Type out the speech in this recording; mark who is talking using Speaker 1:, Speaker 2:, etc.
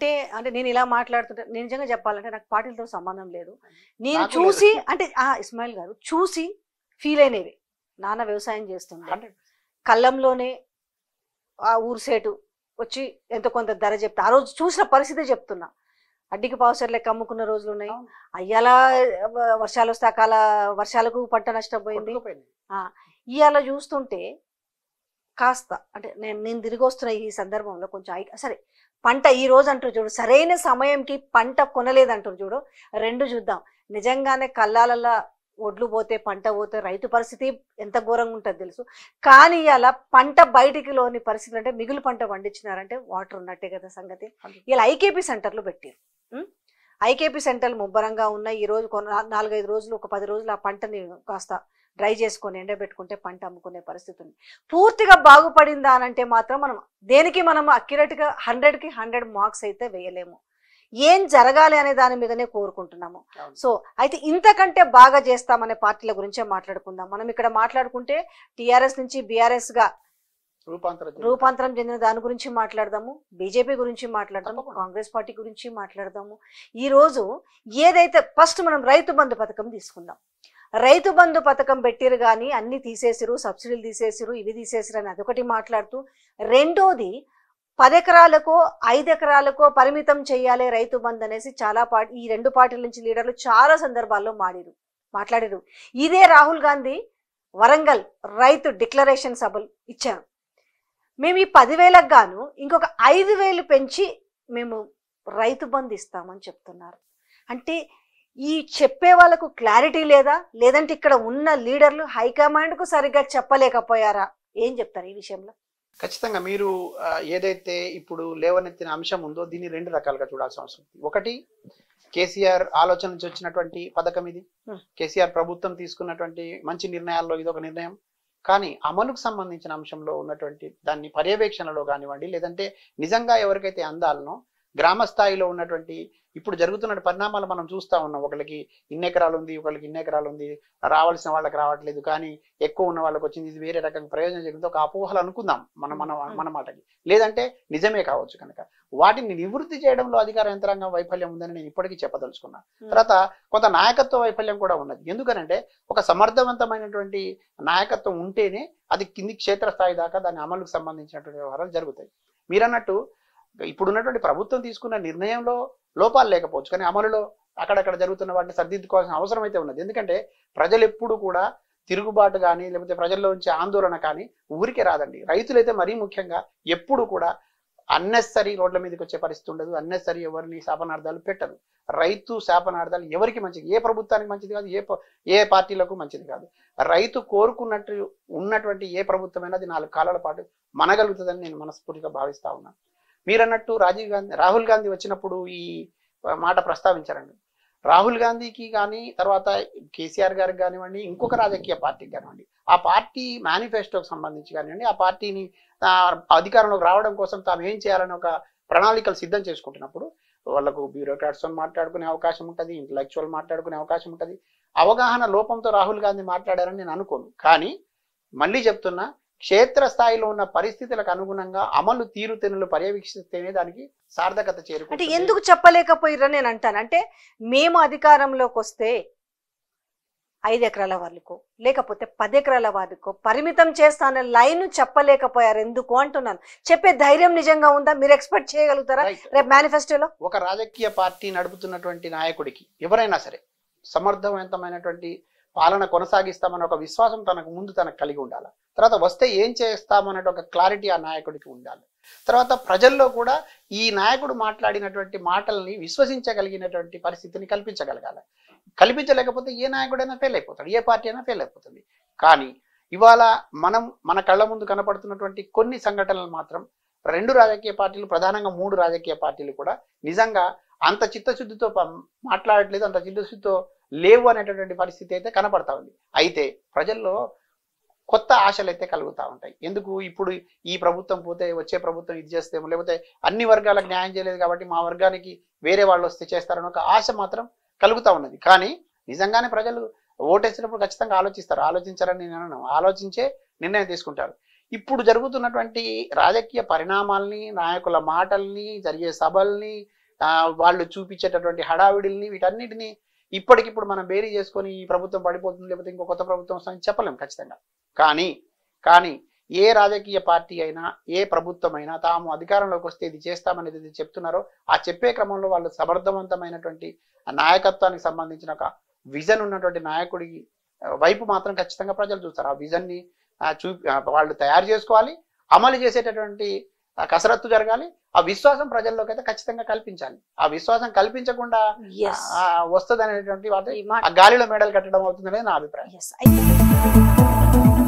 Speaker 1: అంటే అంటే నేను ఇలా మాట్లాడుతుంటే నేను నిజంగా చెప్పాలంటే నాకు పార్టీలతో సంబంధం లేదు నేను
Speaker 2: నాకు
Speaker 1: చూసి అంటే ఆ ఇస్మాయిల్ గారు చూసి ఫీల్ అయినవి నాన్న వ్యవసాయం చేస్తుండే
Speaker 2: 100
Speaker 1: కళ్ళంలోనే ఆ ఊరు సేటు వచ్చి ఎంతో కొంత ధర చెప్తా ఆ రోజు చూసిన పరిస్థితి చెప్తున్నా అడ్డికి పావుసర్ లెక్క అమ్ముకున్న రోజులు ఉన్నాయి
Speaker 2: అవును.
Speaker 1: అయ్యాలా వ- వర్షాలు వస్తే అకాల వర్షాలకు పంట నష్టపోయింది
Speaker 2: కొట్టుకుపోయింది.
Speaker 1: ఇవాళ చూస్తుంటే కాస్త అంటే నేను నేను తిరిగి వస్తున్న ఈ సందర్భంలో కొంచెం ఐ- సరే పంట ఈ రోజు అంటారు చూడు సరైన సమయంకి పంట కొనలేదంటారు చూడు రెండు చూద్దాం నిజంగానే కళ్ళాలల్లా ఒడ్లు పోతే పంట పోతే రైతు పరిస్థితి ఎంత ఘోరంగా ఉంటుంది తెలుసు కానీ ఇలా పంట బయటికి లోని పరిస్థితి అంటే మిగులు పంట పండించినారంటే వాటర్ ఉన్నట్టే కదా సంగతి ఇలా ఐకేపీ సెంటర్లు పెట్టారు ఐకేపీ సెంటర్లు ముబ్బరంగా ఉన్నాయి ఈ రోజు కొన నాలుగైదు రోజులు ఒక పది రోజులు ఆ పంటని కాస్త డ్రై చేసుకొని ఎండబెట్టుకుంటే పంట అమ్ముకునే పరిస్థితి ఉంది పూర్తిగా బాగుపడిందా అని అంటే మాత్రం మనం దేనికి మనం అక్యురేట్గా హండ్రెడ్కి హండ్రెడ్ మార్క్స్ అయితే వేయలేము ఏం జరగాలి అనే దాని మీదనే కోరుకుంటున్నాము
Speaker 2: అవును.
Speaker 1: సో అయితే ఇంతకంటే బాగా చేస్తామనే పార్టీల గురించే మాట్లాడుకుందాం మనం ఇక్కడ మాట్లాడుకుంటే టిఆర్ఎస్ నుంచి బీఆర్ఎస్ గా
Speaker 2: రూపాంతరం చెందింది.
Speaker 1: రూపాంతరం చెందిన దాని గురించి మాట్లాడదాము బీజేపీ గురించి మాట్లాడదాము
Speaker 2: తప్పకుండా.
Speaker 1: కాంగ్రెస్ పార్టీ గురించి మాట్లాడదాము ఈ రోజు ఏదైతే ఫస్ట్ మనం రైతు బంధు పథకం తీసుకుందాం రైతు బంధు పథకం పెట్టిరు కానీ అన్ని తీసేసిరు సబ్సిడీలు తీసేసిరు ఇవి తీసేసిరు అని అదొకటి మాట్లాడుతూ రెండోది పది ఎకరాలకో ఐదు ఎకరాలకో పరిమితం చేయాలి రైతు బంధు అనేసి చాలా పార్టీ ఈ రెండు పార్టీల నుంచి లీడర్లు చాలా సందర్భాల్లో మాడిరు మాట్లాడారు ఇదే రాహుల్ గాంధీ వరంగల్ రైతు డిక్లరేషన్ సభలు ఇచ్చారు మేము ఈ పదివేలకు గాను ఇంకొక ఐదు వేలు పెంచి మేము రైతు బంధు ఇస్తామని చెప్తున్నారు అంటే ఈ చెప్పే వాళ్ళకు క్లారిటీ లేదా లేదంటే ఇక్కడ ఉన్న లీడర్లు హైకమాండ్కు సరిగ్గా చెప్పలేకపోయారా ఏం చెప్తారు ఈ విషయంలో
Speaker 2: ఖచ్చితంగా మీరు ఆ, ఏదైతే ఇప్పుడు లేవనెత్తిన అంశం ఉందో దీన్ని రెండు రకాలుగా చూడాల్సిన అవసరం ఉంది ఒకటి కేసీఆర్ ఆలోచన నుంచి వచ్చినటువంటి పథకం ఇది
Speaker 1: Hmm.
Speaker 2: కేసీఆర్ ప్రభుత్వం తీసుకున్నటువంటి మంచి నిర్ణయాల్లో ఇది ఒక నిర్ణయం కానీ అమలుకు సంబంధించిన అంశంలో ఉన్నటువంటి దాన్ని పర్యవేక్షణలో కానివ్వండి లేదంటే నిజంగా ఎవరికైతే అందాలనో గ్రామ స్థాయిలో ఉన్నటువంటి ఇప్పుడు జరుగుతున్న పరిణామాలు మనం చూస్తా ఉన్నాం ఒకళ్ళకి ఇన్ని ఎకరాలు ఉంది ఒకళ్ళకి ఇన్ని ఎకరాలు ఉంది రావాల్సిన వాళ్ళకి రావట్లేదు కానీ ఎక్కువ ఉన్న వాళ్ళకి వచ్చింది ఇది వేరే రకంగా ప్రయోజనం జరిగింది ఒక అపోహలు అనుకుందాం మన మన మన మాటకి లేదంటే నిజమే కావచ్చు కనుక వాటిని నివృత్తి చేయడంలో అధికార యంత్రాంగం వైఫల్యం ఉందని నేను ఇప్పటికీ చెప్పదలుచుకున్నా తర్వాత కొంత నాయకత్వ వైఫల్యం కూడా ఉన్నది ఎందుకనంటే ఒక సమర్థవంతమైనటువంటి నాయకత్వం ఉంటేనే అది కింది క్షేత్రస్థాయి దాకా దాని అమలుకు సంబంధించినటువంటి వ్యవహారాలు జరుగుతాయి మీరన్నట్టు ఇప్పుడున్నటువంటి ప్రభుత్వం తీసుకున్న నిర్ణయంలో లోపాలు లేకపోవచ్చు కానీ అమలులో అక్కడక్కడ జరుగుతున్న వాటిని సరిదిద్దుకోవాల్సిన అవసరం అయితే ఉన్నది ఎందుకంటే ప్రజలు ఎప్పుడు కూడా తిరుగుబాటు కానీ లేకపోతే ప్రజల్లో నుంచి ఆందోళన కానీ ఊరికే రాదండి రైతులైతే మరీ ముఖ్యంగా ఎప్పుడు కూడా అన్నెసరీ రోడ్ల మీదకి వచ్చే పరిస్థితి ఉండదు అన్నెసరీ ఎవరిని శాపనార్థాలు పెట్టదు రైతు శాపనార్థాలు ఎవరికి మంచిది ఏ ప్రభుత్వానికి మంచిది కాదు ఏ ప- ఏ పార్టీలకు మంచిది కాదు రైతు కోరుకున్నట్టు ఉన్నటువంటి ఏ ప్రభుత్వమైనా అది నాలుగు కాలాల పాటు మనగలుగుతుందని నేను మనస్ఫూర్తిగా భావిస్తా ఉన్నాను మీరన్నట్టు రాజీవ్ గాంధీ రాహుల్ గాంధీ వచ్చినప్పుడు ఈ మాట ప్రస్తావించారండి రాహుల్ గాంధీకి కానీ తర్వాత కేసీఆర్ గారికి కానివ్వండి ఇంకొక రాజకీయ పార్టీకి కానివ్వండి ఆ పార్టీ మేనిఫెస్టోకి సంబంధించి కానివ్వండి ఆ పార్టీని ఆ, అధికారంలోకి రావడం కోసం తాము ఏం చేయాలని ఒక ప్రణాళికలు సిద్ధం చేసుకుంటున్నప్పుడు వాళ్ళకు బ్యూరోక్రాట్స్తో మాట్లాడుకునే అవకాశం ఉంటుంది ఇంటలెక్చువల్ మాట్లాడుకునే అవకాశం ఉంటుంది అవగాహన లోపంతో రాహుల్ గాంధీ మాట్లాడారని నేను అనుకోను కానీ మళ్ళీ చెప్తున్నా క్షేత్ర స్థాయిలో ఉన్న పరిస్థితులకు అనుగుణంగా అమలు తీరుతెన్నులు పర్యవేక్షిస్తేనే దానికి సార్థకత
Speaker 1: అంటే
Speaker 2: చేరుకుంటుంది
Speaker 1: ఎందుకు చెప్పలేకపోయిర్రని నేను అంటాను అంటే మేము అధికారంలోకి వస్తే ఐదు ఎకరాల వాళ్ళకో లేకపోతే పది ఎకరాల వారికో పరిమితం చేస్తానన్న లైన్ చెప్పలేకపోయారు ఎందుకు అంటున్నాను చెప్పే ధైర్యం నిజంగా ఉందా మీరు ఎక్స్పెక్ట్ చేయగలుగుతారా
Speaker 2: Right.
Speaker 1: రేపు మేనిఫెస్టోలో
Speaker 2: ఒక రాజకీయ పార్టీ నడుపుతున్నటువంటి నాయకుడికి ఎవరైనా సరే సమర్థవంతమైనటువంటి పాలన కొనసాగిస్తామన్న ఒక విశ్వాసం తనకు ముందు తనకు కలిగి ఉండాలి తర్వాత వస్తే ఏం చేస్తామనే ఒక క్లారిటీ ఆ నాయకుడికి ఉండాలి తర్వాత ప్రజల్లో కూడా ఈ నాయకుడు మాట్లాడినటువంటి మాటల్ని విశ్వసించగలిగినటువంటి పరిస్థితిని కల్పించగలగాలి కల్పించలేకపోతే ఏ నాయకుడైనా ఫెయిల్ అయిపోతాడు ఏ పార్టీ అయినా ఫెయిల్ అయిపోతుంది కానీ ఇవాళ మనం మన కళ్ళ ముందు కనపడుతున్నటువంటి కొన్ని సంఘటనలు మాత్రం రెండు రాజకీయ పార్టీలు ప్రధానంగా మూడు రాజకీయ పార్టీలు కూడా నిజంగా అంత చిత్తశుద్ధితో ప- మాట్లాడట్లేదు అంత చిత్తశుద్ధితో లేవు అనేటటువంటి పరిస్థితి అయితే కనపడతా ఉంది అయితే ప్రజల్లో కొత్త ఆశలు అయితే కలుగుతూ ఉంటాయి ఎందుకు ఇప్పుడు ఈ ప్రభుత్వం పోతే వచ్చే ప్రభుత్వం ఇది చేస్తేమో లేకపోతే అన్ని వర్గాలకు న్యాయం చేయలేదు కాబట్టి మా వర్గానికి వేరే వాళ్ళు వస్తే చేస్తారని ఒక ఆశ మాత్రం కలుగుతూ ఉన్నది కానీ నిజంగానే ప్రజలు ఓటేసినప్పుడు ఖచ్చితంగా ఆలోచిస్తారు ఆలోచించారని నేను అనను ఆలోచించే నిర్ణయం తీసుకుంటారు ఇప్పుడు జరుగుతున్నటువంటి రాజకీయ పరిణామాల్ని నాయకుల మాటల్ని జరిగే సభల్ని ఆ, వాళ్ళు చూపించేటటువంటి హడావిడిల్ని వీటన్నిటిని ఇప్పటికిప్పుడు మనం బేరీ చేసుకొని ఈ ప్రభుత్వం పడిపోతుంది లేకపోతే ఇంకో కొత్త ప్రభుత్వం వస్తుందని చెప్పలేం ఖచ్చితంగా కానీ కానీ ఏ రాజకీయ పార్టీ అయినా ఏ ప్రభుత్వం అయినా తాము అధికారంలోకి వస్తే ఇది చేస్తామనేది ఇది చెప్తున్నారో ఆ చెప్పే క్రమంలో వాళ్ళు సమర్థవంతమైనటువంటి ఆ నాయకత్వానికి సంబంధించిన ఒక విజన్ ఉన్నటువంటి నాయకుడి ఆ, వైపు మాత్రం ఖచ్చితంగా ప్రజలు చూస్తారు ఆ విజన్ ని ఆ, చూ ఆ, వాళ్ళు తయారు చేసుకోవాలి అమలు చేసేటటువంటి ఆ, కసరత్తు జరగాలి ఆ విశ్వాసం ప్రజల్లోకి అయితే ఖచ్చితంగా కల్పించాలి ఆ విశ్వాసం కల్పించకుండా
Speaker 1: ఎస్
Speaker 2: వస్తుంది అనేటువంటి వాటి
Speaker 1: ఈ మాట
Speaker 2: ఆ గాలిలో మేడలు కట్టడం అవుతుందనేది నా అభిప్రాయం
Speaker 1: ఎస్